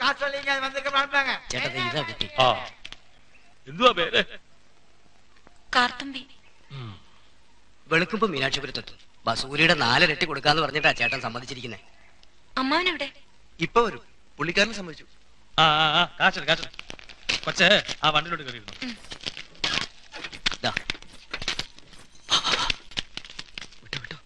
காசு வந்துக்க மாட்டாங்க ചേട്ടാ ദേ ഇതാ കുട്ടി ആ എന്തുവാ പേര് കാർത്തുമ്പി വെളുക്കുമ്പോ മീനാക്ഷിപുരത്തെത്തും ബസൂരിയുടെ നാലിരട്ടി കൊടുക്കാന്ന് പറഞ്ഞിട്ടാ ചേട്ടൻ സമ്മതിച്ചിരിക്കുന്നത് അമ്മാവനെവിടെ ഇപ്പൊ വരും പുള്ളിക്കാരനെ സമ്മതിച്ചു ആ ആ ആ കാശൻ കാശൻ കൊച്ചേ ആ വണ്ടിയിലോട്ട് കയറിയിരുന്നു ദാ വിട്ടോ വിട്ടോ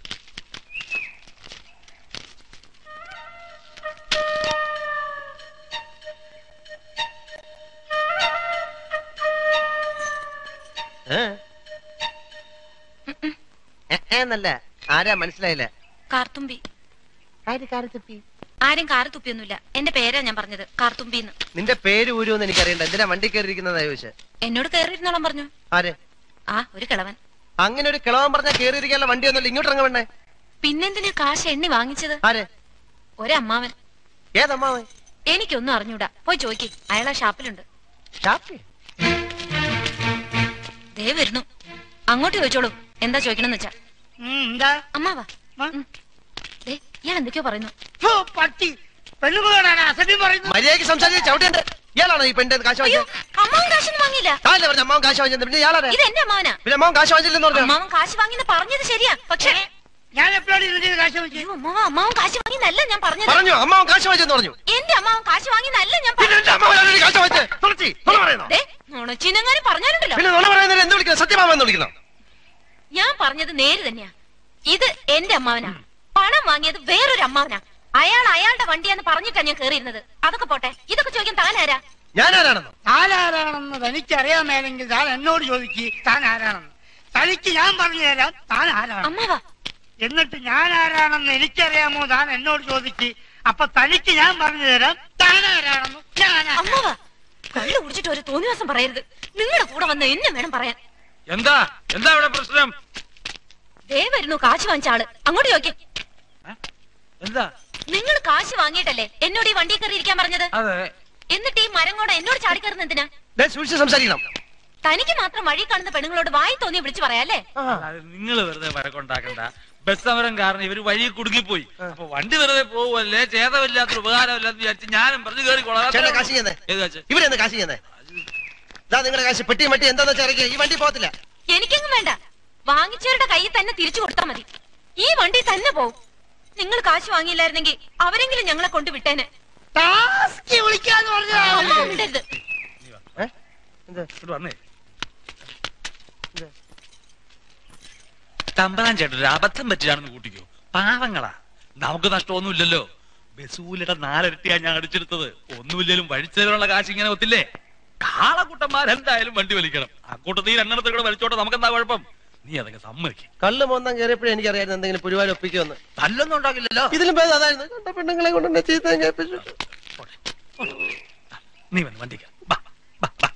എന്നല്ല ആരാ മനസ്സിലായില്ല കാർത്തുമ്പി ആര് കാറ് തുപ്പി ആരും കാറ് തുപ്പിയൊന്നുമില്ല എന്റെ പേരാ ഞാൻ പറഞ്ഞത് കാർത്തുമ്പിന്ന് നിന്റെ പേര് ഊരുമെന്ന് എനിക്കറിയണ്ട എന്തിനാ വണ്ടി കയറിയിരിക്കുന്നതാ ചോദിച്ചെ എന്നോട് കയറിയിരുന്നോളം പറഞ്ഞു ആര് ആ ഒരു കിളവൻ അങ്ങനെ ഒരു കിളവൻ പറഞ്ഞാൽ കയറിയിരിക്കാനുള്ള വണ്ടി ഒന്നുമില്ല ഇങ്ങോട്ട് ഇറങ്ങ വേണ്ടേ പിന്നെന്തിനാ കാശ് എണ്ണി വാങ്ങിച്ചത് ആര് ഒരമ്മാവൻ ഏതമ്മാവൻ എനിക്കൊന്നും അറിഞ്ഞൂടാ പോയി ചോയ്ക്ക് അയാളാ ഷാപ്പിലുണ്ട് ഷാപ്പി ദേ വരുന്നു അങ്ങോട്ട് ചോദിച്ചോളൂ എന്താ ചോദിക്കണമെന്ന് വെച്ചാ എന്താ അമ്മാവാ ഉം. ദേ ഇയാൾ എന്തൊക്കെയോ പറയുന്നു ഫു, പട്ടി പെണ്ണുങ്ങളോടാണ് അസഭ്യം പറയുന്നത് മര്യാദയ്ക്ക് സംസാരിച്ച് ചവിട്ടേണ്ട ഇയാളാണോ ഈ പെണ്ണിന്റെ കാശ് അയ്യോ വാങ്ങിച്ചത് അമ്മാവൻ കാശൊന്നും വാങ്ങിയില്ല താല്ലേ പറഞ്ഞ അമ്മാവൻ കാശ് വാങ്ങിച്ചത് പിന്നെ ഇയാളാരാ ഇത് എന്റെ അമ്മാവനാ പിന്നെ അമ്മാവൻ കാശ് വാങ്ങിച്ചില്ലെന്ന് പറഞ്ഞു അമ്മാവൻ കാശ് വാങ്ങിന്ന് പറഞ്ഞത് ശരിയാ പക്ഷേ ഞാൻ എപ്പോഴാണ് ഇതിന്റെ കാശ് വെച്ച് അയ്യോ അമ്മാവ അമ്മാവൻ കാശ് വാങ്ങിന്നല്ല ഞാൻ പറഞ്ഞത് പറഞ്ഞു അമ്മാവൻ കാശ് വാങ്ങിച്ചെന്ന് പറഞ്ഞു എന്റെ അമ്മാവൻ കാശ് വാങ്ങിന്നല്ല ഞാൻ പിന്നെ പറഞ്ഞത് എന്റെ അമ്മാവൻ കാശ് വാങ്ങിച്ചത് തുളച്ചി നുണ പറയുന്നോ ദേ നുണച്ചിനെങ്ങാനും പറഞ്ഞാലുണ്ടല്ലോ പിന്നെ നുണ പറയുന്നതിന് എന്ത് വിളിക്കണം സത്യമാമ എന്ന് വിളിക്കണം ഞാൻ പറഞ്ഞത് നേര് തന്നെയാ ഇത് എന്റെ അമ്മാവനാ പണം വാങ്ങിയത് വേറൊരു അമ്മാവനാ അയാൾ അയാളുടെ വണ്ടിയാന്ന് പറഞ്ഞിട്ടാ ഞാൻ കേറിയിരുന്നത് അതൊക്കെ പോട്ടെ ഇതൊക്കെ ചോദിക്കാൻ താനാരാ ഞാൻ ആരാണെന്നോ താൻ ആരാണെന്ന് തനിക്കറിയാമേലെങ്കിൽ താൻ എന്നോട് ചോദിക്ക് താൻ ആരാണെന്ന് തനിക്ക് ഞാൻ പറഞ്ഞു തരാം താൻ ആരാണ് അമ്മാവാ എന്നിട്ട് ഞാൻ ആരാണെന്ന് എനിക്കറിയാമോ താൻ എന്നോട് ചോദിക്ക് അപ്പൊ തനിക്ക് ഞാൻ പറഞ്ഞു തരാം താൻ ആരാണെന്ന് ഞാൻ ആരാ- അമ്മാവാ കള്ളു കുടിച്ചിട്ട് ഒരു തോന്നിവാസം പറയരുത് നിങ്ങളുടെ കൂടെ വന്ന് എന്നെ വേണം പറയാൻ എന്താ എന്താ ഇവിടെ പ്രശ്നം ദേ വരുന്നു കാശ് വാങ്ങിച്ച ആള് അങ്ങോട്ട് ചോദിക്കേ എന്താ നിങ്ങൾ കാശ് വാങ്ങിയിട്ടല്ലേ എന്നോട് ഈ വണ്ടി കയറി ഇരിക്കാൻ പറഞ്ഞത് അതെ എന്നിട്ട് ഈ മരം കൂടെ എന്നോട് ചാടിക്കയറുന്ന എന്തിനാ ദേ, സൂക്ഷിച്ച് സംസാരിക്കണം തനിക്ക് മാത്രം വഴി കാണുന്ന പെണ്ണുങ്ങളോട് വായി തോന്നി വിളിച്ചു പറയാല്ലേ നിങ്ങൾ വെറുതെ വഴക്കുണ്ടാക്കണ്ട ബസ് സമരം കാരണം ഇവര് വഴി കുടുങ്ങിപ്പോയി അപ്പൊ വണ്ടി വെറുതെ പോവല്ലേ ചേതമില്ലാത്തൊരു ഉപകാരമില്ലാന്ന് വിചാരിച്ച് ഞാനും പറഞ്ഞു കയറി ചേട്ടാ കാശ് ചെയ്യുന്നേ ഏത് കാശ് ഇവരെന്താ കാശ് ചെയ്യുന്നേ ഇതാ നിങ്ങളുടെ കാശ് പെട്ടി മട്ടി എന്താന്ന് വെച്ചാൽ ഇറക്കി ഈ വണ്ടി പോകത്തില്ല എനിക്കെങ്ങും വേണ്ട വാങ്ങിച്ചവരുടെ കയ്യിൽ തന്നെ തിരിച്ചു കൊടുത്താൽ മതി ഈ വണ്ടി തന്നെ പോവും നിങ്ങൾ കാശ് വാങ്ങിയില്ലായിരുന്നെങ്കിൽ അവരെങ്കിലും ഞങ്ങളെ കൊണ്ട് വിട്ടേനെ ടാസ്കി വിളിക്കാന്ന് പറഞ്ഞാ അമ്മ വിടരുത് ഏ? എന്ത്? ഇങ്ങോട്ട് വന്നേ തമ്പറാൻ ചേട്ടൻ ഒരു അബദ്ധം പറ്റിയാണെന്ന് കൂട്ടിക്കോ പാവങ്ങളാ നമുക്ക് നഷ്ടമൊന്നുമില്ലല്ലോ ബസൂലിയുടെ നാലിരട്ടിയാ ഞാൻ അടിച്ചെടുത്തത് ഒന്നുമില്ലേലും വഴിച്ചേരുള്ള കാശ് ഇങ്ങനെ ഒത്തില്ലേ കാളക്കൂട്ടന്മാരെന്തായാലും വണ്ടി വലിക്കണം ആ കൂട്ടത്തിൽ രണ്ടെണ്ണത്തിൽ കൂടെ വലിച്ചോട്ടെ നമുക്കെന്താ കുഴപ്പം നീ അതൊക്കെ സമ്മതിക്കും കള്ള് മോന്താൻ കയറിയപ്പോഴേ എനിക്കറിയായിരുന്നു എന്തെങ്കിലും പുരുവാൻ ഒപ്പിക്കുമെന്ന് തല്ലൊന്നും ഉണ്ടാകില്ലല്ലോ ഇതിലും ഭേദം അതായിരുന്നു കണ്ട പെണ്ണുങ്ങളെ കൊണ്ട് എന്നെ ചീത്ത കേൾപ്പിച്ചു നീ വന്ന് വണ്ടിക്ക ബാ ബാ ബാ